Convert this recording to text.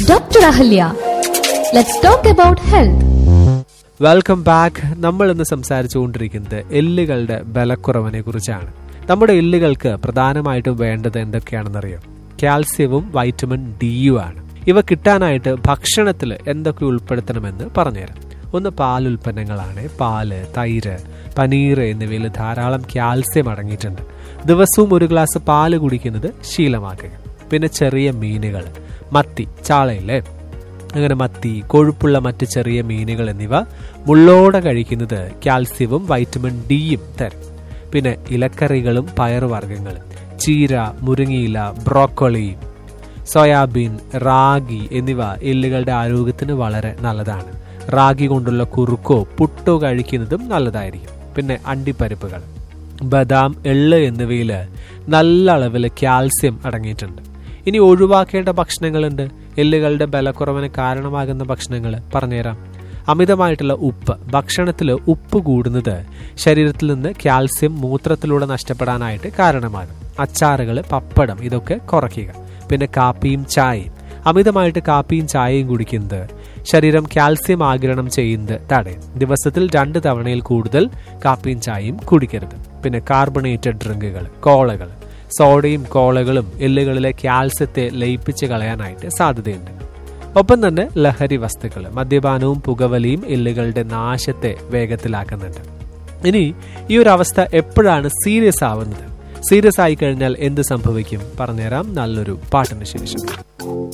Dr. Ahalya. Let's talk about health. Welcome back നമ്മൾ ഇന്ന് സംസാരിച്ചുകൊണ്ടിരിക്കുന്നത് എല്ലുകളുടെ ബലക്കുറവിനെ കുറിച്ചാണ് നമ്മുടെ എല്ലുകൾക്ക് പ്രധാനമായിട്ടും വേണ്ടത് എന്തൊക്കെയാണെന്നറിയാം കാൽസ്യവും വൈറ്റമിൻ ഡിയും ആണ് ഇവ കിട്ടാനായിട്ട് ഭക്ഷണത്തിൽ എന്തൊക്കെ ഉൾപ്പെടുത്തണമെന്ന് പറഞ്ഞുതരാം ഒന്ന് പാൽ ഉൽപ്പന്നങ്ങളാണ് പാല് തൈര് പനീർ എന്നിവയിൽ ധാരാളം കാൽസ്യം അടങ്ങിയിട്ടുണ്ട് ദിവസവും ഒരു ഗ്ലാസ് പാല് കുടിക്കുന്നത് ശീലമാക്കുക പിന്നെ ചെറിയ മീനുകൾ മത്തി ചാളയില്ലേ അങ്ങനെ മത്തി കൊഴുപ്പുള്ള മറ്റ് ചെറിയ മീനുകൾ എന്നിവ മുള്ളോടെ കഴിക്കുന്നത് കാൽസ്യവും വൈറ്റമിൻ ഡിയും തരും പിന്നെ ഇലക്കറികളും പയറുവർഗ്ഗങ്ങളും ചീര മുരിങ്ങയില ബ്രോക്കോളി സോയാബീൻ റാഗി എന്നിവ എല്ലുകളുടെ ആരോഗ്യത്തിന് വളരെ നല്ലതാണ് റാഗി കൊണ്ടുള്ള കുറുക്കോ പുട്ടോ കഴിക്കുന്നതും നല്ലതായിരിക്കും പിന്നെ അണ്ടിപ്പരിപ്പുകൾ ബദാം എള്ള് എന്നിവയിൽ നല്ല അളവിൽ കാൽസ്യം അടങ്ങിയിട്ടുണ്ട് ഇനി ഒഴിവാക്കേണ്ട ഭക്ഷണങ്ങളുണ്ട് എല്ലുകളുടെ ബലക്കുറവിന് കാരണമാകുന്ന ഭക്ഷണങ്ങൾ പറഞ്ഞുതരാം അമിതമായിട്ടുള്ള ഉപ്പ് ഭക്ഷണത്തിൽ ഉപ്പ് കൂടുന്നത് ശരീരത്തിൽ നിന്ന് കാൽസ്യം മൂത്രത്തിലൂടെ നഷ്ടപ്പെടാനായിട്ട് കാരണമാകും അച്ചാറുകൾ പപ്പടം ഇതൊക്കെ കുറയ്ക്കുക പിന്നെ കാപ്പിയും ചായയും അമിതമായിട്ട് കാപ്പിയും ചായയും കുടിക്കുന്നത് ശരീരം കാൽസ്യം ആഗിരണം ചെയ്യുന്നത് തടയും ദിവസത്തിൽ രണ്ട് തവണയിൽ കൂടുതൽ കാപ്പിയും ചായയും കുടിക്കരുത് പിന്നെ കാർബണേറ്റഡ് ഡ്രിങ്കുകൾ കോളകൾ സോഡയും കോളകളും എല്ലുകളിലെ കാൽസ്യത്തെ ലയിപ്പിച്ച് കളയാനായിട്ട് സാധ്യതയുണ്ട് ഒപ്പം തന്നെ ലഹരി വസ്തുക്കൾ മദ്യപാനവും പുകവലിയും എല്ലുകളുടെ നാശത്തെ വേഗത്തിലാക്കുന്നുണ്ട് ഇനി ഈ ഒരു അവസ്ഥ എപ്പോഴാണ് സീരിയസ് ആവുന്നത് സീരിയസ് ആയി കഴിഞ്ഞാൽ എന്ത് സംഭവിക്കും പറഞ്ഞുതരാം നല്ലൊരു പാട്ടിന് ശേഷം